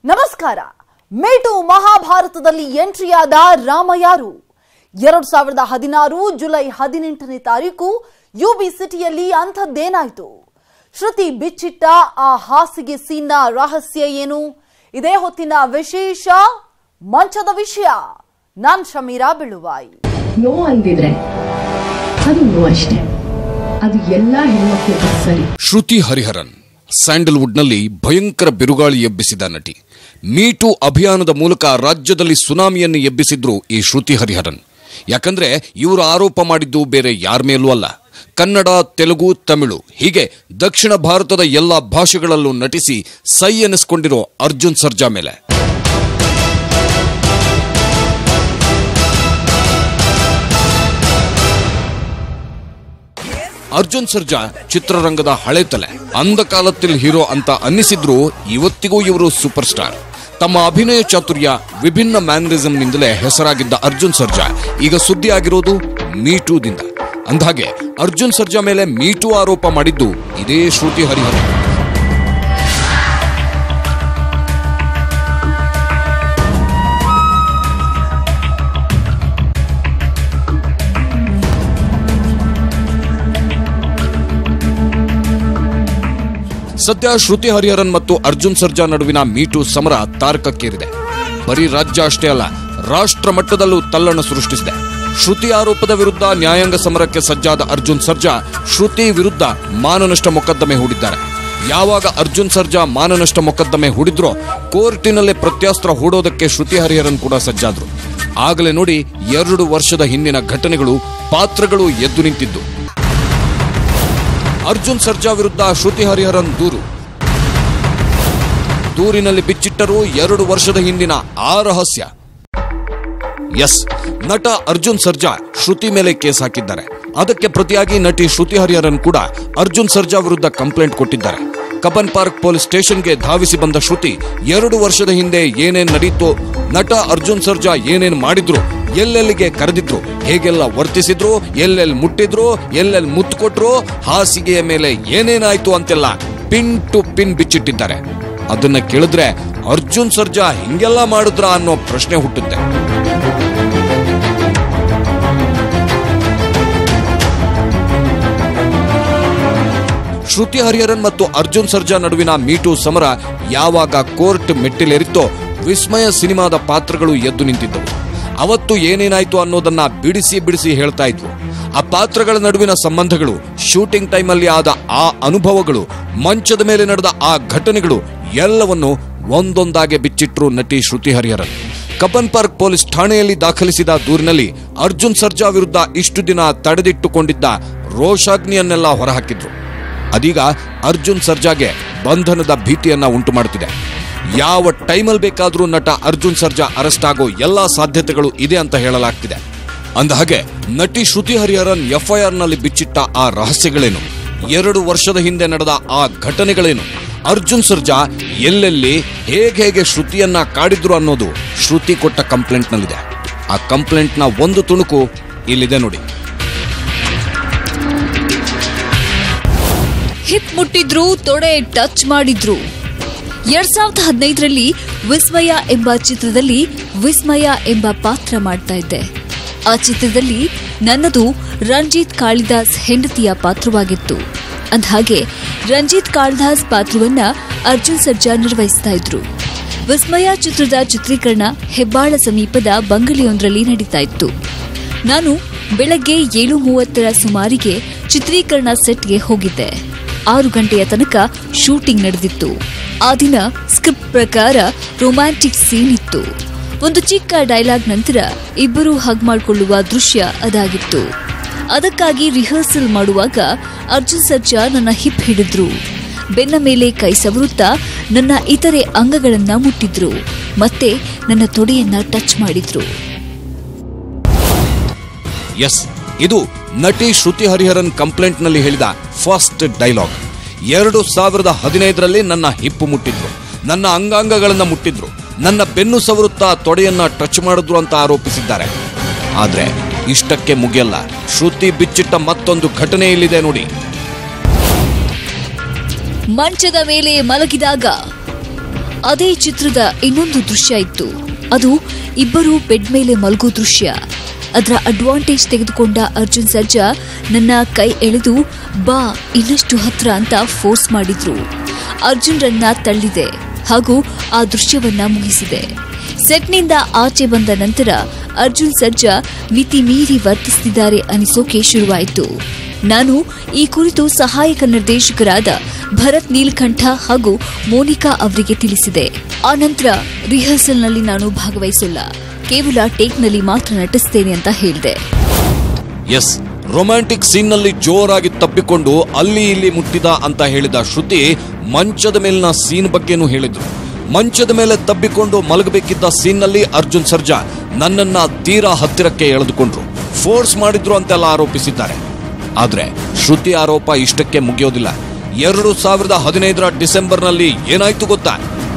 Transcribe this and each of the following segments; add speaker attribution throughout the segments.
Speaker 1: ನಮಸ್ಕಾರ ಮೇಟು ಮಹಾಭಾರತದಲ್ಲಿ ಎಂಟ್ರಿಯಾದ ರಾಮ ಯಾರು ಎರಡ್ ಸಾವಿರದ ಹದಿನಾರು ಜುಲೈ ಹದಿನೆಂಟನೇ ತಾರೀಕು ಯುಬಿ ಸಿಟಿಯಲ್ಲಿ ಅಂಥದ್ದೇನಾಯ್ತು ಶ್ರುತಿ ಬಿಚ್ಚಿಟ್ಟ ಆ ಹಾಸಿಗೆ ಸೀನ್ನ ರಹಸ್ಯ ಏನು ಇದೇ ಹೊತ್ತಿನ ವಿಶೇಷ ಮಂಚದ ವಿಷಯ ನಾನ್ ಶಮೀರಾ ಬಿಳುವಾಯಿ
Speaker 2: ನೋ ಅಂದಿದ್ರೆ ಅದು ನೋ ಅಷ್ಟೇ ಅದು ಎಲ್ಲಾ ಹೆಣ್ಮಕ್ಳಿಗೂ ಸರಿ
Speaker 3: ಶ್ರುತಿ ಹರಿಹರನ್ ಸ್ಯಾಂಡಲ್ವುಡ್ನಲ್ಲಿ ಭಯಂಕರ ಬಿರುಗಾಳಿ ಎಬ್ಬಿಸಿದ ನಟಿ ಮೀಟು ಅಭಿಯಾನದ ಮೂಲಕ ರಾಜ್ಯದಲ್ಲಿ ಸುನಾಮಿಯನ್ನು ಎಬ್ಬಿಸಿದ್ರು ಈ ಶ್ರುತಿ ಹರಿಹರನ್ ಯಾಕಂದ್ರೆ ಇವರು ಆರೋಪ ಮಾಡಿದ್ದು ಬೇರೆ ಯಾರ ಮೇಲೂ ಅಲ್ಲ ಕನ್ನಡ ತೆಲುಗು ತಮಿಳು ಹೀಗೆ ದಕ್ಷಿಣ ಭಾರತದ ಎಲ್ಲ ಭಾಷೆಗಳಲ್ಲೂ ನಟಿಸಿ ಸೈ ಎನಿಸ್ಕೊಂಡಿರೋ ಅರ್ಜುನ್ ಸರ್ಜಾ ಮೇಲೆ ಅರ್ಜುನ್ ಸರ್ಜಾ ಚಿತ್ರರಂಗದ ಹಳೆ ತಲೆ ಅಂಧಕಾಲத்தில் ಹೀರೋ ಅಂತ ಅನ್ನಿಸಿದ್ರು ಇವತ್ತಿಗೂ ಇವರು ಸೂಪರ್ ಸ್ಟಾರ್ ತಮ್ಮ ಅಭಿನಯ ಚಾತುರ್ಯ ವಿಭಿನ್ನ ಮ್ಯಾನರಿಸಂನಿಂದಲೇ ಹೆಸರಾಗಿದ್ದ ಅರ್ಜುನ್ ಸರ್ಜಾ ಈಗ ಸುದ್ದಿ ಆಗಿರೋದು ಮೀಟೂದಿಂದ ಅಂದ್ಹಾಗೆ ಅರ್ಜುನ್ ಸರ್ಜಾ ಮೇಲೆ ಮೀಟೂ ಆರೋಪ ಮಾಡಿದ್ದು ಇದೇ ಶ್ರುತಿ ಹರಿಹರನ್ ಸದ್ಯ ಶ್ರುತಿ ಹರಿಹರನ್ ಮತ್ತು ಅರ್ಜುನ್ ಸರ್ಜಾ ನಡುವಿನ ಮೀಟು ಸಮರ ತಾರಕಕ್ಕೇರಿದೆ ಬರೀ ರಾಜ್ಯ ಅಷ್ಟೇ ಅಲ್ಲ ರಾಷ್ಟ್ರ ಮಟ್ಟದಲ್ಲೂ ತಲ್ಲಣ ಸೃಷ್ಟಿಸಿದೆ ಶ್ರುತಿ ಆರೋಪದ ವಿರುದ್ಧ ನ್ಯಾಯಾಂಗ ಸಮರಕ್ಕೆ ಸಜ್ಜಾದ ಅರ್ಜುನ್ ಸರ್ಜಾ ಶ್ರುತಿ ವಿರುದ್ಧ ಮಾನನಷ್ಟ ಮೊಕದ್ದಮೆ ಹೂಡಿದ್ದಾರೆ ಯಾವಾಗ ಅರ್ಜುನ್ ಸರ್ಜಾ ಮಾನನಷ್ಟ ಮೊಕದ್ದಮೆ ಹೂಡಿದ್ರೋ ಕೋರ್ಟಿನಲ್ಲೇ ಪ್ರತ್ಯಾಸ್ತ್ರ ಹೂಡೋದಕ್ಕೆ ಶ್ರುತಿ ಹರಿಹರನ್ ಕೂಡ ಸಜ್ಜಾದ್ರು ಆಗಲೇ ನೋಡಿ ಎರಡು ವರ್ಷದ ಹಿಂದಿನ ಘಟನೆಗಳು ಪಾತ್ರಗಳು ಎದ್ದು ನಿಂತಿದ್ದು ಅರ್ಜುನ್ ಸರ್ಜಾ ವಿರುದ್ಧ ಶ್ರುತಿ ಹರಿಹರನ್ ದೂರು ದೂರಿನಲ್ಲಿ ಬಿಚ್ಚಿಟ್ಟರು ಎರಡು ವರ್ಷದ ಹಿಂದಿನ ಆ ರಹಸ್ಯ ಎಸ್ ನಟ ಅರ್ಜುನ್ ಸರ್ಜಾ ಶ್ರುತಿ ಮೇಲೆ ಕೇಸ್ ಹಾಕಿದ್ದಾರೆ ಅದಕ್ಕೆ ಪ್ರತಿಯಾಗಿ ನಟಿ ಶ್ರುತಿ ಹರಿಹರನ್ ಕೂಡ ಅರ್ಜುನ್ ಸರ್ಜಾ ವಿರುದ್ಧ ಕಂಪ್ಲೇಂಟ್ ಕೊಟ್ಟಿದ್ದಾರೆ ಕಬ್ಬನ್ ಪಾರ್ಕ್ ಪೊಲೀಸ್ ಸ್ಟೇಷನ್ಗೆ ಧಾವಿಸಿ ಬಂದ ಶ್ರುತಿ ಎರಡು ವರ್ಷದ ಹಿಂದೆ ಏನೇನ್ ನಡೀತು ನಟ ಅರ್ಜುನ್ ಸರ್ಜಾ ಏನೇನ್ ಮಾಡಿದ್ರು ಎಲ್ಲೆಲ್ಲಿಗೆ ಕರೆದಿದ್ರು ಹೇಗೆಲ್ಲ ವರ್ತಿಸಿದ್ರು ಎಲ್ಲೆಲ್ಲಿ ಮುಟ್ಟಿದ್ರು ಎಲ್ಲೆಲ್ಲಿ ಮುತ್ತು ಕೊಟ್ರು ಹಾಸಿಗೆಯ ಮೇಲೆ ಏನೇನಾಯ್ತು ಅಂತೆಲ್ಲ ಪಿನ್ ಟು ಪಿನ್ ಬಿಚ್ಚಿಟ್ಟಿದ್ದಾರೆ ಅದನ್ನ ಕೇಳಿದ್ರೆ ಅರ್ಜುನ್ ಸರ್ಜಾ ಹಿಂಗೆಲ್ಲ ಮಾಡಿದ್ರ ಅನ್ನೋ ಪ್ರಶ್ನೆ ಹುಟ್ಟುತ್ತೆ ಶ್ರುತಿ ಹರಿಹರನ್ ಮತ್ತು ಅರ್ಜುನ್ ಸರ್ಜಾ ನಡುವಿನ ಮೀಟು ಸಮರ ಯಾವಾಗ ಕೋರ್ಟ್ ಮೆಟ್ಟಿಲೇರಿತ್ತೋ ವಿಸ್ಮಯ ಸಿನಿಮಾದ ಪಾತ್ರಗಳು ಎದ್ದು ನಿಂತಿದ್ದವು ಅವತ್ತು ಏನೇನಾಯ್ತು ಅನ್ನೋದನ್ನ ಬಿಡಿಸಿ ಬಿಡಿಸಿ ಹೇಳ್ತಾ ಇದ್ವು ಆ ಪಾತ್ರಗಳ ನಡುವಿನ ಸಂಬಂಧಗಳು ಶೂಟಿಂಗ್ ಟೈಮಲ್ಲಿ ಆದ ಆ ಅನುಭವಗಳು ಮಂಚದ ಮೇಲೆ ನಡೆದ ಆ ಘಟನೆಗಳು ಎಲ್ಲವನ್ನು ಒಂದೊಂದಾಗೆ ಬಿಚ್ಚಿಟ್ರು ನಟಿ Shruti Hariharan Cubbon Park police ಠಾಣೆಯಲ್ಲಿ ದಾಖಲಿಸಿದ ದೂರಿನಲ್ಲಿ ಅರ್ಜುನ್ ಸರ್ಜಾ ವಿರುದ್ಧ ಇಷ್ಟು ದಿನ ತಡೆದಿಟ್ಟುಕೊಂಡಿದ್ದ ರೋಷಾಗ್ನಿಯನ್ನೆಲ್ಲ ಹೊರಹಾಕಿದ್ರು ಅದೀಗ ಅರ್ಜುನ್ ಸರ್ಜಾಗೆ ಬಂಧನದ ಭೀತಿಯನ್ನ ಉಂಟು ಮಾಡುತ್ತಿದೆ ಯಾವ ಟೈಮಲ್ಲಿ ಬೇಕಾದರೂ ನಟ ಅರ್ಜುನ್ ಸರ್ಜಾ ಅರೆಸ್ಟ್ ಆಗೋ ಎಲ್ಲಾ ಸಾಧ್ಯತೆಗಳು ಇದೆ ಅಂತ ಹೇಳಲಾಗ್ತಿದೆ ಅಂದಹಾಗೆ ನಟಿ ಶ್ರುತಿ ಹರಿಹರನ್ ಎಫ್ಐಆರ್ ನಲ್ಲಿ ಬಿಚ್ಚಿಟ್ಟ ಆ ರಹಸ್ಯಗಳೇನು ಎರಡು ವರ್ಷದ ಹಿಂದೆ ನಡೆದ ಆ ಘಟನೆಗಳೇನು ಅರ್ಜುನ್ ಸರ್ಜಾ ಎಲ್ಲೆಲ್ಲಿ ಹೇಗೆ ಹೇಗೆ ಶ್ರುತಿಯನ್ನ ಕಾಡಿದ್ರು ಅನ್ನೋದು ಶ್ರುತಿ ಕೊಟ್ಟ ಕಂಪ್ಲೇಂಟ್ನಲ್ಲಿದೆ ಆ ಕಂಪ್ಲೇಂಟ್ನ ಒಂದು ತುಣುಕು ಇಲ್ಲಿದೆ ನೋಡಿ
Speaker 4: ಹಿಪ್ ಮುಟ್ಟಿದ್ರು ತೊಡೆ ಟಚ್ ಮಾಡಿದ್ರು ಎರಡ್ ಸಾವಿರದ ಹದಿನೈದರಲ್ಲಿ ವಿಸ್ಮಯ ಎಂಬ ಚಿತ್ರದಲ್ಲಿ ವಿಸ್ಮಯ ಎಂಬ ಪಾತ್ರ ಮಾಡ್ತಾ ಇದ್ದೆ ಆ ಚಿತ್ರದಲ್ಲಿ ನನ್ನದು ರಂಜಿತ್ ಕಾಳಿದಾಸ್ ಹೆಂಡತಿಯ ಪಾತ್ರವಾಗಿತ್ತು ಅಂದ್ಹಾಗೆ ರಂಜಿತ್ ಕಾಳಿದಾಸ್ ಪಾತ್ರವನ್ನ ಅರ್ಜುನ್ ಸರ್ಜಾ ನಿರ್ವಹಿಸ್ತಾ ಇದ್ರು ವಿಸ್ಮಯ ಚಿತ್ರದ ಚಿತ್ರೀಕರಣ ಹೆಬ್ಬಾಳ ಸಮೀಪದ ಬಂಗಲೆಯೊಂದರಲ್ಲಿ ನಡೀತಾ ಇತ್ತು ನಾನು ಬೆಳಗ್ಗೆ ಏಳು ಮೂವತ್ತರ ಸುಮಾರಿಗೆ ಚಿತ್ರೀಕರಣ ಸೆಟ್ಗೆ ಹೋಗಿದ್ದೆ ಆರು ಗಂಟೆಯ ತನಕ ಶೂಟಿಂಗ್ ನಡೆದಿತ್ತು ಆ ದಿನ ಸ್ಕ್ರಿಪ್ಟ್ ಪ್ರಕಾರ ರೊಮ್ಯಾಂಟಿಕ್ ಸೀನ್ ಇತ್ತು ಒಂದು ಚಿಕ್ಕ ಡೈಲಾಗ್ ನಂತರ ಇಬ್ಬರು ಹಗ್ ಮಾಡಿಕೊಳ್ಳುವ ದೃಶ್ಯ ಅದಾಗಿತ್ತು ಅದಕ್ಕಾಗಿ ರಿಹರ್ಸಲ್ ಮಾಡುವಾಗ ಅರ್ಜುನ್ ಸರ್ಜಾ ನನ್ನ ಹಿಪ್ ಹಿಡಿದ್ರು ಬೆನ್ನ ಮೇಲೆ ಕೈ ಸವರುತ್ತಾ ನನ್ನ ಇತರೆ ಅಂಗಗಳನ್ನ ಮುಟ್ಟಿದ್ರು ಮತ್ತೆ ನನ್ನ ತೊಡೆಯನ್ನ ಟಚ್ ಮಾಡಿದ್ರು
Speaker 3: ಎಸ್ ಇದು ನಟಿ ಶ್ರುತಿ ಹರಿಹರನ್ ಕಂಪ್ಲೇಂಟ್ ನಲ್ಲಿ ಹೇಳಿದ ಫಸ್ಟ್ ಡೈಲಾಗ್ ಎರಡು ಸಾವಿರದ ಹದಿನೈದರಲ್ಲಿ ನನ್ನ ಹಿಪ್ಪು ಮುಟ್ಟಿದ್ರು ನನ್ನ ಅಂಗಾಂಗಗಳನ್ನ ಮುಟ್ಟಿದ್ರು ನನ್ನ ಬೆನ್ನು ಸವರುತ್ತಾ ತೊಡೆಯನ್ನ ಟಚ್ ಮಾಡಿದ್ರು ಅಂತ ಆರೋಪಿಸಿದ್ದಾರೆ ಆದ್ರೆ ಇಷ್ಟಕ್ಕೆ ಮುಗಿಯಲ್ಲ ಶ್ರುತಿ ಬಿಚ್ಚಿಟ್ಟ ಮತ್ತೊಂದು ಘಟನೆ ಇಲ್ಲಿದೆ ನೋಡಿ
Speaker 4: ಮಂಚದ ಮೇಲೆ ಮಲಗಿದಾಗ ಅದೇ ಚಿತ್ರದ ಇನ್ನೊಂದು ದೃಶ್ಯ ಇತ್ತು ಅದು ಇಬ್ಬರು ಬೆಡ್ ಮೇಲೆ ಮಲಗೋ ದೃಶ್ಯ ಅದರ ಅಡ್ವಾಂಟೇಜ್ ತೆಗೆದುಕೊಂಡ ಅರ್ಜುನ್ ಸರ್ಜಾ ನನ್ನ ಕೈ ಎಳೆದು ಬಾ ಇನ್ನಷ್ಟು ಹತ್ರ ಅಂತ ಫೋರ್ಸ್ ಮಾಡಿದ್ರು ಅರ್ಜುನ್ರನ್ನ ತಳ್ಳಿದೆ ಹಾಗೂ ಆ ದೃಶ್ಯವನ್ನ ಮುಗಿಸಿದೆ ಸೆಟ್ನಿಂದ ಆಚೆ ಬಂದ ನಂತರ ಅರ್ಜುನ್ ಸರ್ಜಾ ಮಿತಿ ಮೀರಿ ವರ್ತಿಸುತ್ತಿದ್ದಾರೆ ಅನಿಸೋಕೆ ಶುರುವಾಯಿತು ನಾನು ಈ ಕುರಿತು ಸಹಾಯಕ ನಿರ್ದೇಶಕರಾದ ಭರತ್ ನೀಲ್ಕಂಠ ಹಾಗೂ ಮೋನಿಕಾ ಅವರಿಗೆ ತಿಳಿಸಿದೆ ಆನಂತರ ರಿಹರ್ಸಲ್ನಲ್ಲಿ ನಾನು ಭಾಗವಹಿಸಲ್ಲ ಕೇವಲ ಟೇಕ್ನಲ್ಲಿ ಮಾತ್ರ ನಟಿಸ್ತೇನೆ ಅಂತ ಹೇಳಿದೆ
Speaker 3: ಎಸ್ ರೊಮ್ಯಾಂಟಿಕ್ ಸೀನ್ನಲ್ಲಿ ಜೋರಾಗಿ ತಪ್ಪಿಕೊಂಡು ಅಲ್ಲಿ ಇಲ್ಲಿ ಮುಟ್ಟಿದ ಅಂತ ಹೇಳಿದ ಶ್ರುತಿ ಮಂಚದ ಮೇಲಿನ ಸೀನ್ ಬಗ್ಗೆನೂ ಹೇಳಿದ್ರು ಮಂಚದ ಮೇಲೆ ತಬ್ಬಿಕೊಂಡು ಮಲಗಬೇಕಿದ್ದ ಸೀನ್ನಲ್ಲಿ ಅರ್ಜುನ್ ಸರ್ಜಾ ನನ್ನನ್ನ ತೀರಾ ಹತ್ತಿರಕ್ಕೆ ಎಳೆದುಕೊಂಡ್ರು ಫೋರ್ಸ್ ಮಾಡಿದ್ರು ಅಂತೆಲ್ಲ ಆರೋಪಿಸಿದ್ದಾರೆ ಆದ್ರೆ ಶ್ರುತಿ ಆರೋಪ ಇಷ್ಟಕ್ಕೆ ಮುಗಿಯೋದಿಲ್ಲ ಎರಡು ಸಾವಿರದ ಹದಿನೈದರ ಡಿಸೆಂಬರ್ನಲ್ಲಿ ಏನಾಯ್ತು ಗೊತ್ತಾ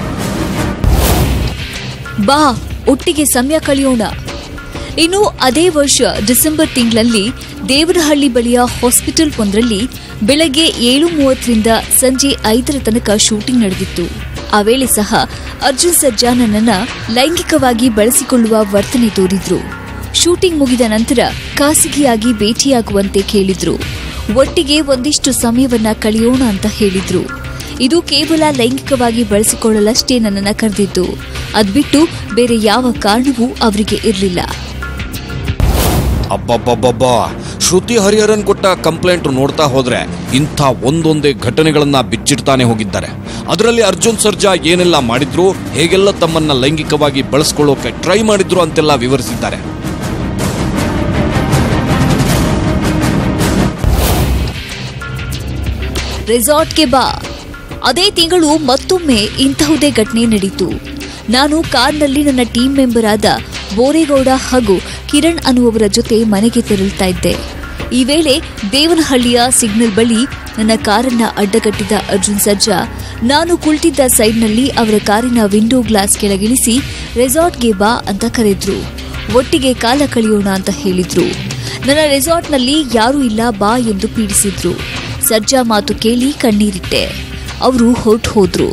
Speaker 4: ಬಾ ಒಟ್ಟಿಗೆ ಸಮಯ ಕಳೆಯೋಣ ಇನ್ನು ಅದೇ ವರ್ಷ ಡಿಸೆಂಬರ್ ತಿಂಗಳಲ್ಲಿ ದೇವನಹಳ್ಳಿ ಬಳಿಯ ಹಾಸ್ಪಿಟಲ್ ಒಂದರಲ್ಲಿ ಬೆಳಗ್ಗೆ ಏಳು ಮೂವತ್ತರಿಂದ ಸಂಜೆ ಐದರ ತನಕ ಶೂಟಿಂಗ್ ನಡೆದಿತ್ತು ಆ ವೇಳೆ ಸಹ ಅರ್ಜುನ್ ಸರ್ಜಾ ನನ್ನನ್ನ ಲೈಂಗಿಕವಾಗಿ ಬಳಸಿಕೊಳ್ಳುವ ವರ್ತನೆ ತೋರಿದ್ರು ಶೂಟಿಂಗ್ ಮುಗಿದ ನಂತರ ಖಾಸಗಿಯಾಗಿ ಭೇಟಿಯಾಗುವಂತೆ ಕೇಳಿದ್ರು ಒಟ್ಟಿಗೆ ಒಂದಿಷ್ಟು ಸಮಯವನ್ನ ಕಳೆಯೋಣ ಅಂತ ಹೇಳಿದ್ರು ಇದು ಕೇವಲ ಲೈಂಗಿಕವಾಗಿ ಬಳಸಿಕೊಳ್ಳಲಷ್ಟೇ ನನ್ನನ್ನ ಕರೆದಿದ್ದು ಅದ್ಬಿಟ್ಟು ಬೇರೆ ಯಾವ ಕಾರಣವೂ ಅವರಿಗೆ ಇರಲಿಲ್ಲ
Speaker 3: ಅಬ್ಬಬ್ಬಬ್ಬಬ್ಬ ಶ್ರುತಿ ಹರಿಹರನ್ ಕೊಟ್ಟ ಕಂಪ್ಲೇಂಟ್ ನೋಡ್ತಾ ಹೋದ್ರೆ ಇಂಥ ಒಂದೊಂದೇ ಘಟನೆಗಳನ್ನ ಬಿಚ್ಚಿಡ್ತಾನೆ ಹೋಗಿದ್ದಾರೆ ಅದರಲ್ಲಿ ಅರ್ಜುನ್ ಸರ್ಜಾ ಏನೆಲ್ಲ ಮಾಡಿದ್ರು ಹೇಗೆಲ್ಲ ತಮ್ಮನ್ನ ಲೈಂಗಿಕವಾಗಿ ಬಳಸ್ಕೊಳ್ಳೋಕೆ ಟ್ರೈ ಮಾಡಿದ್ರು ಅಂತೆಲ್ಲ ವಿವರಿಸಿದ್ದಾರೆ
Speaker 4: ರೆಸಾರ್ಟ್ಗೆ ಬಾ ಅದೇ ತಿಂಗಳು ಮತ್ತೊಮ್ಮೆ ಇಂತಹುದೇ ಘಟನೆ ನಡೀತು ನಾನು ಕಾರ್ನಲ್ಲಿ ನನ್ನ ಟೀಮ್ ಮೆಂಬರ್ ಆದ ಬೋರೇಗೌಡ ಹಾಗೂ ಕಿರಣ್ ಅನ್ನುವವರ ಜೊತೆ ಮನೆಗೆ ತೆರಳುತ್ತಾ ಇದ್ದೆ ಈ ವೇಳೆ ದೇವನಹಳ್ಳಿಯ ಸಿಗ್ನಲ್ ಬಳಿ ನನ್ನ ಕಾರನ್ನ ಅಡ್ಡಗಟ್ಟಿದ ಅರ್ಜುನ್ ಸರ್ಜಾ ನಾನು ಕುಳಿತಿದ್ದ ಸೈಡ್ನಲ್ಲಿ ಅವರ ಕಾರಿನ ವಿಂಡೋ ಗ್ಲಾಸ್ ಕೆಳಗಿಳಿಸಿ ರೆಸಾರ್ಟ್ಗೆ ಬಾ ಅಂತ ಕರೆದ್ರು ಒಟ್ಟಿಗೆ ಕಾಲ ಕಳೆಯೋಣ ಅಂತ ಹೇಳಿದ್ರು ನನ್ನ ರೆಸಾರ್ಟ್ನಲ್ಲಿ ಯಾರೂ ಇಲ್ಲ ಬಾ ಎಂದು ಪೀಡಿಸಿದ್ರು ಸರ್ಜಾ ಮಾತು ಕೇಳಿ ಕಣ್ಣೀರಿಟ್ಟೆ ಅವರು ಹೊರಟು ಹೋದ್ರು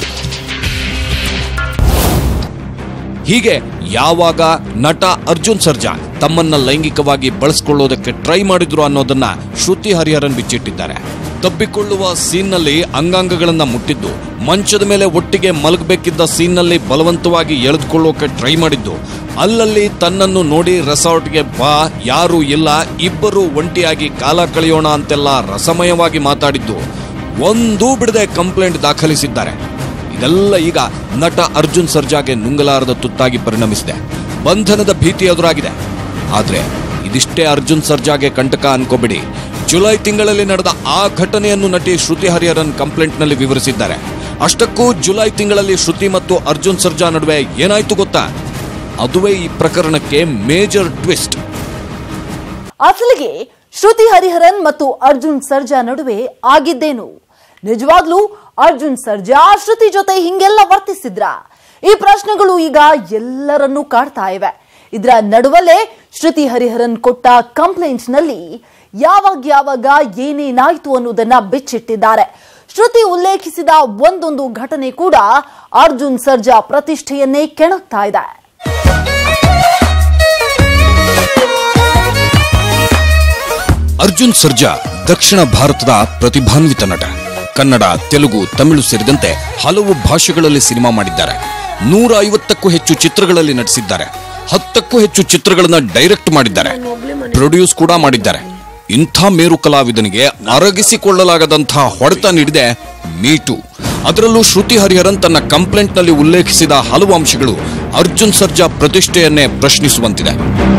Speaker 3: ಹೀಗೆ ಯಾವಾಗ ನಟ ಅರ್ಜುನ್ ಸರ್ಜಾ ತಮ್ಮನ್ನ ಲೈಂಗಿಕವಾಗಿ ಬಳಸ್ಕೊಳ್ಳೋದಕ್ಕೆ ಟ್ರೈ ಮಾಡಿದ್ರು ಅನ್ನೋದನ್ನ ಶ್ರುತಿ ಹರಿಹರನ್ ಬಿಚ್ಚಿಟ್ಟಿದ್ದಾರೆ ತಬ್ಬಿಕೊಳ್ಳುವ ಸೀನ್ನಲ್ಲಿ ಅಂಗಾಂಗಗಳನ್ನ ಮುಟ್ಟಿದ್ದು ಮಂಚದ ಮೇಲೆ ಒಟ್ಟಿಗೆ ಮಲಗಬೇಕಿದ್ದ ಸೀನ್ನಲ್ಲಿ ಬಲವಂತವಾಗಿ ಎಳೆದುಕೊಳ್ಳೋಕೆ ಟ್ರೈ ಮಾಡಿದ್ದು ಅಲ್ಲಲ್ಲಿ ತನ್ನನ್ನು ನೋಡಿ ರೆಸಾರ್ಟ್ಗೆ ಬಾ ಯಾರೂ ಇಲ್ಲ ಇಬ್ಬರು ಒಂಟಿಯಾಗಿ ಕಾಲ ಕಳೆಯೋಣ ಅಂತೆಲ್ಲ ರಸಮಯವಾಗಿ ಮಾತಾಡಿದ್ದು ಒಂದೂ ಬಿಡದೆ ಕಂಪ್ಲೇಂಟ್ ದಾಖಲಿಸಿದ್ದಾರೆ ಇದೆಲ್ಲ ಈಗ ನಟ ಅರ್ಜುನ್ ಸರ್ಜಾಗೆ ನುಂಗಲಾರದ ತುತ್ತಾಗಿ ಪರಿಣಮಿಸಿದೆ ಬಂಧನದ ಭೀತಿ ಎದುರಾಗಿದೆ ಆದ್ರೆ ಇದಿಷ್ಟೇ ಅರ್ಜುನ್ ಸರ್ಜಾಗೆ ಕಂಟಕ ಅನ್ಕೋಬಿಡಿ ಜುಲೈ ತಿಂಗಳಲ್ಲಿ ನಡೆದ ಆ ಘಟನೆಯನ್ನು ನಟಿ ಶ್ರುತಿ ಹರಿಹರನ್ ಕಂಪ್ಲೇಂಟ್ನಲ್ಲಿ ವಿವರಿಸಿದ್ದಾರೆ ಅಷ್ಟಕ್ಕೂ ಜುಲೈ ತಿಂಗಳಲ್ಲಿ ಶ್ರುತಿ ಮತ್ತು ಅರ್ಜುನ್ ಸರ್ಜಾ ನಡುವೆ ಏನಾಯ್ತು ಗೊತ್ತಾ ಅದುವೇ ಈ ಪ್ರಕರಣಕ್ಕೆ ಮೇಜರ್ ಟ್ವಿಸ್ಟ್
Speaker 1: ಅಸಲಿಗೆ ಶ್ರುತಿ ಹರಿಹರನ್ ಮತ್ತು ಅರ್ಜುನ್ ಸರ್ಜಾ ನಡುವೆ ಆಗಿದ್ದೇನು ನಿಜವಾಗ್ಲೂ ಅರ್ಜುನ್ ಸರ್ಜಾ ಶ್ರುತಿ ಜೊತೆ ಹಿಂಗೆಲ್ಲ ವರ್ತಿಸಿದ್ರ ಈ ಪ್ರಶ್ನೆಗಳು ಈಗ ಎಲ್ಲರನ್ನೂ ಕಾಡ್ತಾ ಇವೆ ಇದರ ನಡುವಲ್ಲೇ ಶ್ರುತಿ ಹರಿಹರನ್ ಕೊಟ್ಟ ಕಂಪ್ಲೇಂಟ್ ನಲ್ಲಿ ಯಾವಾಗ ಯಾವಾಗ ಏನೇನಾಯ್ತು ಅನ್ನೋದನ್ನ ಬಿಚ್ಚಿಟ್ಟಿದ್ದಾರೆ ಶ್ರುತಿ ಉಲ್ಲೇಖಿಸಿದ ಒಂದೊಂದು ಘಟನೆ ಕೂಡ ಅರ್ಜುನ್ ಸರ್ಜಾ ಪ್ರತಿಷ್ಠೆಯನ್ನೇ ಕೆಣಕ್ತಾ ಇದೆ
Speaker 3: ಅರ್ಜುನ್ ಸರ್ಜಾ ದಕ್ಷಿಣ ಭಾರತದ ಪ್ರತಿಭಾನ್ವಿತ ನಟ ಕನ್ನಡ ತೆಲುಗು ತಮಿಳು ಸೇರಿದಂತೆ ಹಲವು ಭಾಷೆಗಳಲ್ಲಿ ಸಿನಿಮಾ ಮಾಡಿದ್ದಾರೆ ನೂರ ಐವತ್ತಕ್ಕೂ ಹೆಚ್ಚು ಚಿತ್ರಗಳಲ್ಲಿ ನಟಿಸಿದ್ದಾರೆ ಹತ್ತಕ್ಕೂ ಹೆಚ್ಚು ಚಿತ್ರಗಳನ್ನ ಡೈರೆಕ್ಟ್ ಮಾಡಿದ್ದಾರೆ ಪ್ರೊಡ್ಯೂಸ್ ಕೂಡ ಮಾಡಿದ್ದಾರೆ ಇಂಥ ಮೇರು ಕಲಾವಿದನಿಗೆ ಅರಗಿಸಿಕೊಳ್ಳಲಾಗದಂತಹ ಹೊಡೆತ ನೀಡಿದೆ ಮೀಟು ಅದರಲ್ಲೂ ಶ್ರುತಿ ಹರಿಹರನ್ ತನ್ನ ಕಂಪ್ಲೇಂಟ್ನಲ್ಲಿ ಉಲ್ಲೇಖಿಸಿದ ಹಲವು ಅಂಶಗಳು ಅರ್ಜುನ್ ಸರ್ಜಾ ಪ್ರತಿಷ್ಠೆಯನ್ನೇ ಪ್ರಶ್ನಿಸುವಂತಿದೆ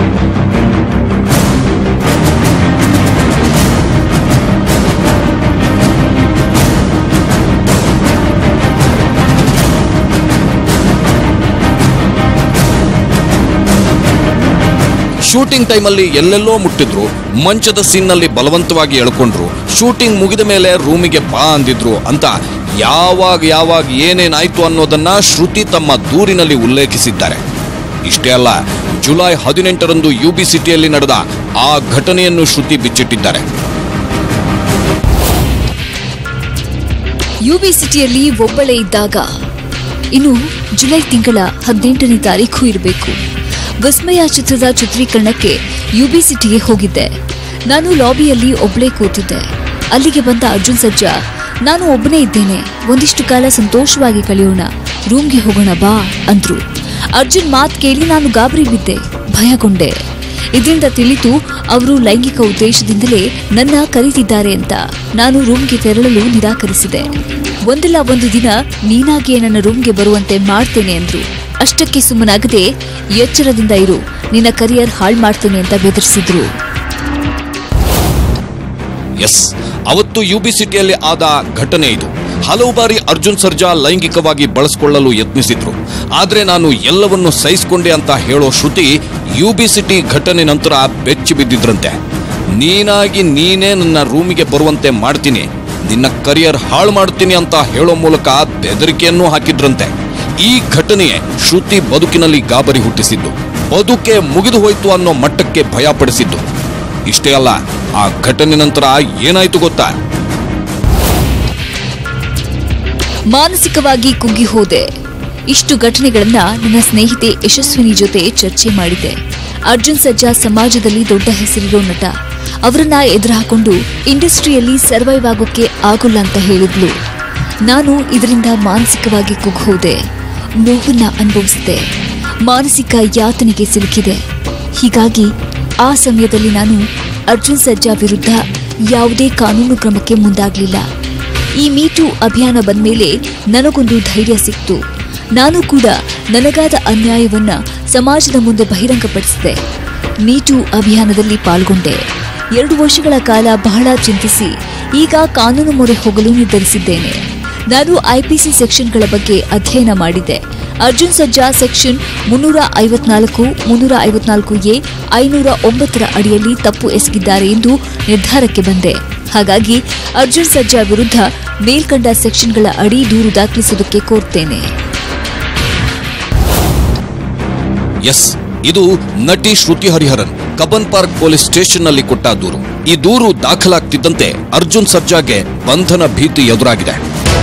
Speaker 3: ಶೂಟಿಂಗ್ ಟೈಮಲ್ಲಿ ಎಲ್ಲೆಲ್ಲೋ ಮುಟ್ಟಿದ್ರು ಮಂಚದ ಸೀನ್ನಲ್ಲಿ ಬಲವಂತವಾಗಿ ಎಳ್ಕೊಂಡ್ರು ಶೂಟಿಂಗ್ ಮುಗಿದ ಮೇಲೆ ರೂಮಿಗೆ ಬಾ ಅಂದಿದ್ರು ಅಂತ ಯಾವಾಗ ಯಾವಾಗ ಏನೇನಾಯ್ತು ಅನ್ನೋದನ್ನ ಶ್ರುತಿ ತಮ್ಮ ದೂರಿನಲ್ಲಿ ಉಲ್ಲೇಖಿಸಿದ್ದಾರೆ ಇಷ್ಟೇ ಅಲ್ಲ ಜುಲೈ ಹದಿನೆಂಟರಂದು ಯುಬಿ ಸಿಟಿಯಲ್ಲಿ ನಡೆದ ಆ ಘಟನೆಯನ್ನು ಶ್ರುತಿ ಬಿಚ್ಚಿಟ್ಟಿದ್ದಾರೆ
Speaker 4: ಯುಬಿ ಸಿಟಿಯಲ್ಲಿ ಒಬ್ಬಳೇ ಇದ್ದಾಗ ಇನ್ನು ಜುಲೈ ತಿಂಗಳ ಹದಿನೆಂಟನೇ ತಾರೀಕು ಇರಬೇಕು ವಿಸ್ಮಯ ಚಿತ್ರದ ಚಿತ್ರೀಕರಣಕ್ಕೆ ಯುಬಿ ಸಿಟಿಗೆ ಹೋಗಿದ್ದೆ ನಾನು ಲಾಬಿಯಲ್ಲಿ ಒಬ್ಳೇ ಕೂತಿದ್ದೆ ಅಲ್ಲಿಗೆ ಬಂದ ಅರ್ಜುನ್ ಸರ್ಜಾ ನಾನು ಒಬ್ಬನೇ ಇದ್ದೇನೆ ಒಂದಿಷ್ಟು ಕಾಲ ಸಂತೋಷವಾಗಿ ಕಳೆಯೋಣ ರೂಮ್ಗೆ ಹೋಗೋಣ ಬಾ ಅಂದ್ರು ಅರ್ಜುನ್ ಮಾತ್ ಕೇಳಿ ನಾನು ಗಾಬರಿ ಬಿದ್ದೆ ಭಯಗೊಂಡೆ ಇದರಿಂದ ತಿಳಿತು ಅವರು ಲೈಂಗಿಕ ಉದ್ದೇಶದಿಂದಲೇ ನನ್ನ ಕರೀತಿದ್ದಾರೆ ಅಂತ ನಾನು ರೂಮ್ಗೆ ತೆರಳಲು ನಿರಾಕರಿಸಿದೆ ಒಂದಲ್ಲ ಒಂದು ದಿನ ನೀನಾಗಿಯೇ ನನ್ನ ರೂಮ್ಗೆ ಬರುವಂತೆ ಮಾಡ್ತೇನೆ ಅಂದ್ರು ಅಷ್ಟಕ್ಕೆ ಸುಮ್ಮನಾಗದೆ ಎಚ್ಚರದಿಂದ ಇರು ನಿನ್ನ ಕರಿಯರ್ ಹಾಳು ಮಾಡ್ತೇನೆ ಅಂತ ಬೆದರಿಸಿದ್ರು
Speaker 3: ಎಸ್ ಅವತ್ತು ಯುಬಿ ಸಿಟಿಯಲ್ಲಿ ಆದ ಘಟನೆ ಇದು ಹಲವು ಬಾರಿ ಅರ್ಜುನ್ ಸರ್ಜಾ ಲೈಂಗಿಕವಾಗಿ ಬಳಸಿಕೊಳ್ಳಲು ಯತ್ನಿಸಿದ್ರು ಆದ್ರೆ ನಾನು ಎಲ್ಲವನ್ನು ಸಹಿಸಿಕೊಂಡೆ ಅಂತ ಹೇಳೋ ಶ್ರುತಿ ಯುಬಿ ಸಿಟಿ ಘಟನೆ ನಂತರ ಬೆಚ್ಚಿ ಬಿದ್ದಿದ್ರಂತೆ ನೀನಾಗಿ ನೀನೇ ನನ್ನ ರೂಮಿಗೆ ಬರುವಂತೆ ಮಾಡ್ತೀನಿ ನಿನ್ನ ಕರಿಯರ್ ಹಾಳು ಮಾಡ್ತೀನಿ ಅಂತ ಹೇಳೋ ಮೂಲಕ ಬೆದರಿಕೆಯನ್ನು ಹಾಕಿದ್ರಂತೆ ಈ ಘಟನೆಯೇ ಶ್ರುತಿ ಬದುಕಿನಲ್ಲಿ ಗಾಬರಿ ಹುಟ್ಟಿಸಿದ್ದು ಬದುಕೆ ಮುಗಿದು ಹೋಯ್ತು ಅನ್ನೋ ಮಟ್ಟಕ್ಕೆ ಭಯಪಡಿಸಿದ್ದು ಇಷ್ಟೇ ಅಲ್ಲ ಆ ಘಟನೆ ನಂತರ ಏನಾಯ್ತು ಗೊತ್ತಾ
Speaker 4: ಮಾನಸಿಕವಾಗಿ ಕುಗ್ಗಿ ಹೋದೆ ಇಷ್ಟು ಘಟನೆಗಳನ್ನ ನನ್ನ ಸ್ನೇಹಿತೆ ಯಶಸ್ವಿನಿ ಜೊತೆ ಚರ್ಚೆ ಮಾಡಿದೆ ಅರ್ಜುನ್ ಸರ್ಜಾ ಸಮಾಜದಲ್ಲಿ ದೊಡ್ಡ ಹೆಸರಿರೋ ನಟ ಅವರನ್ನ ಎದುರು ಹಾಕೊಂಡು ಇಂಡಸ್ಟ್ರಿಯಲ್ಲಿ ಸರ್ವೈವ್ ಆಗೋಕೆ ಆಗೋಲ್ಲ ಅಂತ ಹೇಳಿದ್ಲು ನಾನು ಇದರಿಂದ ಮಾನಸಿಕವಾಗಿ ಕುಗ್ಗಿ ಹೋದೆ ನೋವನ್ನ ಅನುಭವಿಸಿದೆ ಮಾನಸಿಕ ಯಾತನೆಗೆ ಸಿಲುಕಿದೆ ಹೀಗಾಗಿ ಆ ಸಮಯದಲ್ಲಿ ನಾನು ಅರ್ಜುನ್ ಸರ್ಜಾ ವಿರುದ್ಧ ಯಾವುದೇ ಕಾನೂನು ಕ್ರಮಕ್ಕೆ ಮುಂದಾಗಲಿಲ್ಲ ಈ ಮೀಟು ಅಭಿಯಾನ ಬಂದ್ಮೇಲೆ ನನಗೊಂದು ಧೈರ್ಯ ಸಿಕ್ತು ನಾನು ಕೂಡ ನನಗಾದ ಅನ್ಯಾಯವನ್ನ ಸಮಾಜದ ಮುಂದೆ ಬಹಿರಂಗಪಡಿಸಿದೆ ಮೀಟು ಅಭಿಯಾನದಲ್ಲಿ ಪಾಲ್ಗೊಂಡೆ ಎರಡು ವರ್ಷಗಳ ಕಾಲ ಬಹಳ ಚಿಂತಿಸಿ ಈಗ ಕಾನೂನು ಮೊರೆ ಹೋಗಲು ನಿರ್ಧರಿಸಿದ್ದೇನೆ ನಾನು ಐಪಿಸಿ ಸೆಕ್ಷನ್ಗಳ ಬಗ್ಗೆ ಅಧ್ಯಯನ ಮಾಡಿದ್ದೆ ಅರ್ಜುನ್ ಸರ್ಜಾ ಸೆಕ್ಷನ್ ಮುನ್ನೂರ ಐವತ್ನಾಲ್ಕು ಮುನ್ನೂರ ಐವತ್ನಾಲ್ಕು ಎ ಐನೂರ ಒಂಬತ್ತರ ಅಡಿಯಲ್ಲಿ ತಪ್ಪು ಎಸಗಿದ್ದಾರೆ ಎಂದು ನಿರ್ಧಾರಕ್ಕೆ ಬಂದೆ ಹಾಗಾಗಿ ಅರ್ಜುನ್ ಸರ್ಜಾ ವಿರುದ್ಧ ಮೇಲ್ಕಂಡ ಸೆಕ್ಷನ್ಗಳ ಅಡಿ ದೂರು ದಾಖಲಿಸುವುದಕ್ಕೆ ಕೋರ್ತೇನೆ
Speaker 3: ಎಸ್ ಇದು ನಟಿ Shruti Hariharan Cubbon Park police ಸ್ಟೇಷನ್ನಲ್ಲಿ ಕೊಟ್ಟ ದೂರು ಈ ದೂರು ದಾಖಲಾಗ್ತಿದ್ದಂತೆ ಅರ್ಜುನ್ ಸರ್ಜಾಗೆ ಬಂಧನ ಭೀತಿ ಎದುರಾಗಿದೆ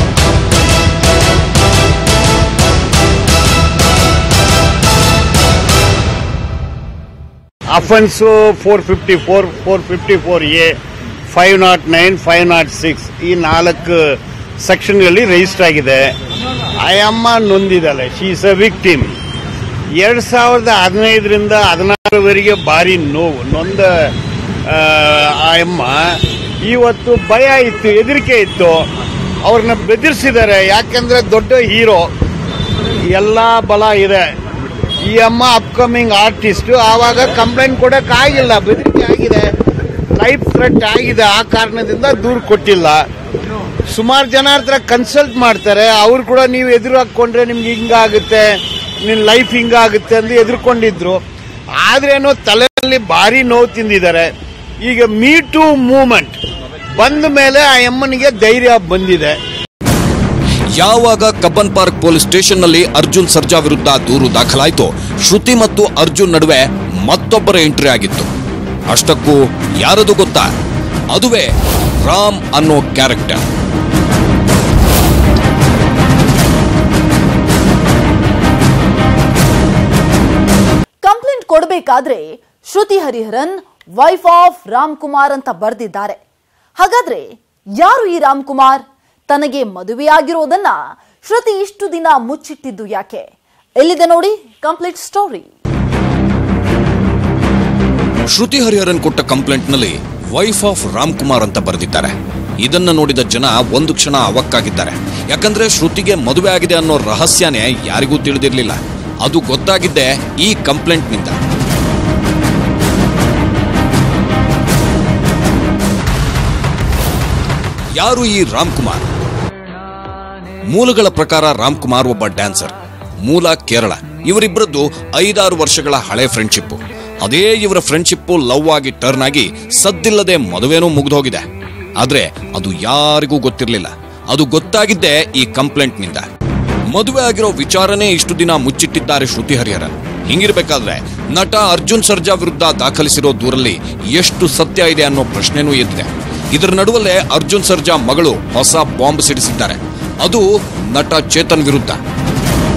Speaker 5: offence four fifty four four fifty four A five nought nine five nought six ಈ ನಾಲ್ಕು ಸೆಕ್ಷನ್ಗಳಲ್ಲಿ ರಿಜಿಸ್ಟರ್ ಆಗಿದೆ ಅಯ್ಯಮ್ಮ ನೊಂದಿದ್ದಾಳೆ ಶಿ ಇಸ್ ಅ ವಿಕ್ಟಿಮ್ ಎರಡು ಸಾವಿರದ ಹದಿನೈದರಿಂದ ಹದಿನಾರವರೆಗೆ ಭಾರಿ ನೋವು ನೊಂದ ಆ, ಅಯ್ಯಮ್ಮ ಇವತ್ತು ಭಯ ಇತ್ತು ಹೆದರಿಕೆ ಇತ್ತು ಅವ್ರನ್ನ ಬೆದರಿಸಿದ್ದಾರೆ ಯಾಕೆಂದ್ರೆ ದೊಡ್ಡ ಹೀರೋ ಎಲ್ಲ ಬಲ ಇದೆ ಈ ಅಮ್ಮ ಅಪ್ಕಮಿಂಗ್ ಆರ್ಟಿಸ್ಟ್ ಆವಾಗ ಕಂಪ್ಲೇಂಟ್ ಕೊಡಕ್ ಆಗಿಲ್ಲ ಬೆದರಿಕೆ ಆಗಿದೆ ಲೈಫ್ ಥ್ರೆಟ್ ಆಗಿದೆ ಆ ಕಾರಣದಿಂದ ದೂರು ಕೊಟ್ಟಿಲ್ಲ ಸುಮಾರು ಜನ ಹತ್ರ ಕನ್ಸಲ್ಟ್ ಮಾಡ್ತಾರೆ ಅವ್ರು ಕೂಡ ನೀವು ಎದುರು ಹಾಕೊಂಡ್ರೆ ನಿಮ್ಗೆ ಹಿಂಗಾಗುತ್ತೆ ನಿನ್ ಲೈಫ್ ಹಿಂಗಾಗುತ್ತೆ ಅಂತ ಎದುರ್ಕೊಂಡಿದ್ರು ಆದ್ರೇನೋ ತಲೆಯಲ್ಲಿ ಭಾರಿ ನೋವು ತಿಂದಿದ್ದಾರೆ ಈಗ ಮೀ ಟು ಮೂವ್ಮೆಂಟ್ ಬಂದ ಮೇಲೆ ಆ ಅಮ್ಮನಿಗೆ ಧೈರ್ಯ ಬಂದಿದೆ
Speaker 3: ಯಾವಾಗ ಕಬ್ಬನ್ ಪಾರ್ಕ್ ಪೊಲೀಸ್ ಸ್ಟೇಷನ್ನಲ್ಲಿ ಅರ್ಜುನ್ ಸರ್ಜಾ ವಿರುದ್ಧ ದೂರು ದಾಖಲಾಯಿತು ಶ್ರುತಿ ಮತ್ತು ಅರ್ಜುನ್ ನಡುವೆ ಮತ್ತೊಬ್ಬರ ಎಂಟ್ರಿ ಆಗಿತ್ತು ಅಷ್ಟಕ್ಕೂ ಯಾರದು ಗೊತ್ತಾ ಅದುವೇ ರಾಮ್ ಅನ್ನೋ ಕ್ಯಾರೆಕ್ಟರ್
Speaker 1: ಕಂಪ್ಲೇಂಟ್ ಕೊಡಬೇಕಾದ್ರೆ ಶ್ರುತಿ ಹರಿಹರನ್ ವೈಫ್ ಆಫ್ ರಾಮ್ ಕುಮಾರ್ ಅಂತ ಬರೆದಿದ್ದಾರೆ ಹಾಗಾದ್ರೆ ಯಾರು ಈ ರಾಮ್ ಕುಮಾರ್ ತನಗೆ ಮದುವೆಯಾಗಿರೋದನ್ನ ಶ್ರುತಿ ಇಷ್ಟು ದಿನ ಮುಚ್ಚಿಟ್ಟಿದ್ದು ಯಾಕೆ ಎಲ್ಲಿದೆ ನೋಡಿ ಕಂಪ್ಲೀಟ್ ಸ್ಟೋರಿ
Speaker 3: ಶ್ರುತಿ ಹರಿಹರನ್ ಕೊಟ್ಟ ಕಂಪ್ಲೇಂಟ್ನಲ್ಲಿ ವೈಫ್ ಆಫ್ ರಾಮ್ ಕುಮಾರ್ ಅಂತ ಬರೆದಿದ್ದಾರೆ ಇದನ್ನ ನೋಡಿದ ಜನ ಒಂದು ಕ್ಷಣ ಅವಕ್ಕಾಗಿದ್ದಾರೆ ಯಾಕಂದ್ರೆ ಶ್ರುತಿಗೆ ಮದುವೆ ಆಗಿದೆ ಅನ್ನೋ ರಹಸ್ಯನೇ ಯಾರಿಗೂ ತಿಳಿದಿರಲಿಲ್ಲ ಅದು ಗೊತ್ತಾಗಿದ್ದೆ ಈ ಕಂಪ್ಲೇಂಟ್ನಿಂದ ಯಾರು ಈ ರಾಮ್ ಕುಮಾರ್ ಮೂಲಗಳ ಪ್ರಕಾರ ರಾಮ್ ಕುಮಾರ್ ಒಬ್ಬ ಡ್ಯಾನ್ಸರ್ ಮೂಲ ಕೇರಳ ಇವರಿಬ್ಬರದ್ದು ಐದಾರು ವರ್ಷಗಳ ಹಳೆ ಫ್ರೆಂಡ್ಶಿಪ್ ಅದೇ ಇವರ ಫ್ರೆಂಡ್ಶಿಪ್ ಲವ್ ಆಗಿ ಟರ್ನ್ ಆಗಿ ಸದ್ದಿಲ್ಲದೆ ಮದುವೆನೂ ಮುಗಿದೋಗಿದೆ ಆದ್ರೆ ಅದು ಯಾರಿಗೂ ಗೊತ್ತಿರಲಿಲ್ಲ ಅದು ಗೊತ್ತಾಗಿದ್ದೇ ಈ ಕಂಪ್ಲೇಂಟ್ನಿಂದ ಮದುವೆ ಆಗಿರೋ ವಿಚಾರನೇ ಇಷ್ಟು ದಿನ ಮುಚ್ಚಿಟ್ಟಿದ್ದಾರೆ ಶ್ರುತಿ ಹರಿಹರನ್ ಹಿಂಗಿರ್ಬೇಕಾದ್ರೆ ನಟ ಅರ್ಜುನ್ ಸರ್ಜಾ ವಿರುದ್ಧ ದಾಖಲಿಸಿರೋ ದೂರಲ್ಲಿ ಎಷ್ಟು ಸತ್ಯ ಇದೆ ಅನ್ನೋ ಪ್ರಶ್ನೆನೂ ಎದ್ದಿದೆ ಇದರ ನಡುವಲ್ಲೇ ಅರ್ಜುನ್ ಸರ್ಜಾ ಮಗಳು ಹೊಸ ಬಾಂಬ್ ಸಿಡಿಸಿದ್ದಾರೆ ಅದು ನಟ ಚೇತನ್ ವಿರುದ್ಧ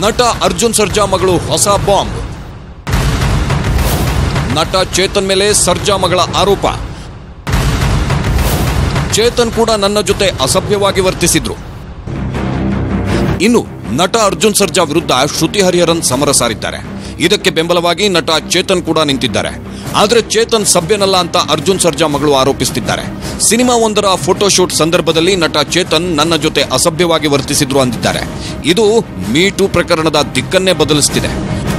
Speaker 3: ನಟ ಅರ್ಜುನ್ ಸರ್ಜಾ ಮಗಳು ಹೊಸ ಬಾಂಬ್ ನಟ ಚೇತನ್ ಮೇಲೆ ಸರ್ಜಾ ಮಗಳ ಆರೋಪ ಚೇತನ್ ಕೂಡ ನನ್ನ ಜೊತೆ ಅಸಭ್ಯವಾಗಿ ವರ್ತಿಸಿದ್ರು ಇನ್ನು ನಟ ಅರ್ಜುನ್ ಸರ್ಜಾ ವಿರುದ್ಧ ಶ್ರುತಿ ಹರಿಹರನ್ ಸಮರ ಸಾರಿದ್ದಾರೆ ಇದಕ್ಕೆ ಬೆಂಬಲವಾಗಿ ನಟ ಚೇತನ್ ಕೂಡ ನಿಂತಿದ್ದಾರೆ ಆದ್ರೆ ಚೇತನ್ ಸಭ್ಯನಲ್ಲ ಅಂತ ಅರ್ಜುನ್ ಸರ್ಜಾ ಮಗಳು ಆರೋಪಿಸುತ್ತಿದ್ದಾರೆ ಸಿನಿಮಾ ಒಂದರ ಫೋಟೋಶೂಟ್ ಸಂದರ್ಭದಲ್ಲಿ ನಟ ಚೇತನ್ ನನ್ನ ಜೊತೆ ಅಸಭ್ಯವಾಗಿ ವರ್ತಿಸಿದ್ರು ಅಂದಿದ್ದಾರೆ ಇದು ಮೀಟು ಪ್ರಕರಣದ ದಿಕ್ಕನ್ನೇ ಬದಲಿಸುತ್ತಿದೆ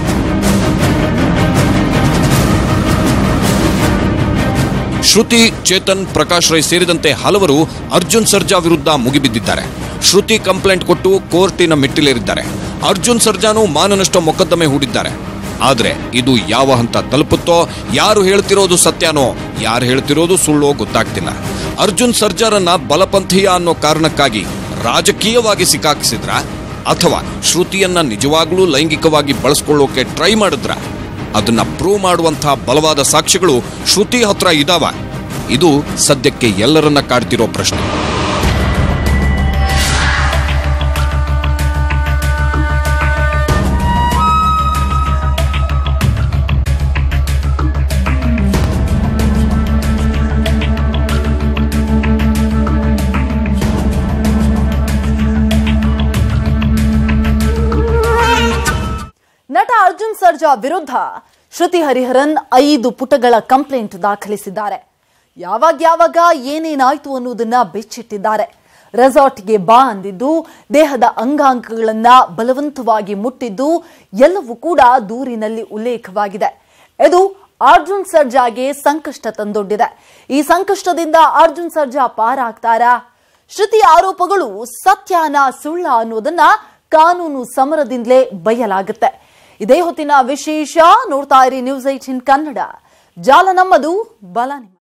Speaker 3: ಶ್ರುತಿ ಚೇತನ್ ಪ್ರಕಾಶ್ ರೈ ಸೇರಿದಂತೆ ಹಲವರು ಅರ್ಜುನ್ ಸರ್ಜಾ ವಿರುದ್ಧ ಮುಗಿಬಿದ್ದಿದ್ದಾರೆ ಶ್ರುತಿ ಕಂಪ್ಲೇಂಟ್ ಕೊಟ್ಟು ಕೋರ್ಟಿನ ಮೆಟ್ಟಿಲೇರಿದ್ದಾರೆ ಅರ್ಜುನ್ ಸರ್ಜಾನು ಮಾನನಷ್ಟ ಮೊಕದ್ದಮೆ ಹೂಡಿದ್ದಾರೆ ಆದ್ರೆ ಇದು ಯಾವ ಹಂತ ತಲುಪುತ್ತೋ ಯಾರು ಹೇಳ್ತಿರೋದು ಸತ್ಯನೋ ಯಾರು ಹೇಳ್ತಿರೋದು ಸುಳ್ಳೋ ಗೊತ್ತಾಗ್ತಿಲ್ಲ ಅರ್ಜುನ್ ಸರ್ಜಾರನ್ನ ಬಲಪಂಥೀಯ ಅನ್ನೋ ಕಾರಣಕ್ಕಾಗಿ ರಾಜಕೀಯವಾಗಿ ಸಿಕ್ಕಾಕಿಸಿದ್ರ ಅಥವಾ ಶ್ರುತಿಯನ್ನ ನಿಜವಾಗ್ಲೂ ಲೈಂಗಿಕವಾಗಿ ಬಳಸ್ಕೊಳ್ಳೋಕೆ ಟ್ರೈ ಮಾಡಿದ್ರ ಅದನ್ನ ಪ್ರೂವ್ ಮಾಡುವಂತಹ ಬಲವಾದ ಸಾಕ್ಷ್ಯಗಳು ಶ್ರುತಿ ಹತ್ರ ಇದಾವ ಇದು ಸದ್ಯಕ್ಕೆ ಎಲ್ಲರನ್ನ ಕಾಡ್ತಿರೋ ಪ್ರಶ್ನೆ
Speaker 1: ನಟ ಅರ್ಜುನ್ ಸರ್ಜಾ ವಿರುದ್ಧ ಶ್ರುತಿ ಹರಿಹರನ್ ಐದು ಪುಟಗಳ ಕಂಪ್ಲೇಂಟ್ ದಾಖಲಿಸಿದ್ದಾರೆ ಯಾವಾಗ ಯಾವಾಗ ಏನೇನಾಯ್ತು ಅನ್ನೋದನ್ನ ಬೆಚ್ಚಿಟ್ಟಿದ್ದಾರೆ ರೆಸಾರ್ಟ್ಗೆ ಬಾ ಅಂದಿದ್ದು ದೇಹದ ಅಂಗಾಂಗಗಳನ್ನ ಬಲವಂತವಾಗಿ ಮುಟ್ಟಿದ್ದು ಎಲ್ಲವೂ ಕೂಡ ದೂರಿನಲ್ಲಿ ಉಲ್ಲೇಖವಾಗಿದೆ ಇದು ಅರ್ಜುನ್ ಸರ್ಜಾಗೆ ಸಂಕಷ್ಟ ತಂದೊಡ್ಡಿದೆ ಈ ಸಂಕಷ್ಟದಿಂದ ಅರ್ಜುನ್ ಸರ್ಜಾ ಪಾರಾಗ್ತಾರಾ ಶ್ರುತಿ ಆರೋಪಗಳು ಸತ್ಯಾನ ಸುಳ್ಳ ಅನ್ನೋದನ್ನ ಕಾನೂನು ಸಮರದಿಂದಲೇ ಬಯಲಾಗುತ್ತೆ ಇದೇ ಹೊತ್ತಿನ ವಿಶೇಷ ನೋಡ್ತಾ ಇರಿ ನ್ಯೂಸ್ ಏಟೀನ್ ಕನ್ನಡ ಜಾಲ ನಮ್ಮದು ಬಲ ನಿಮ್ಮ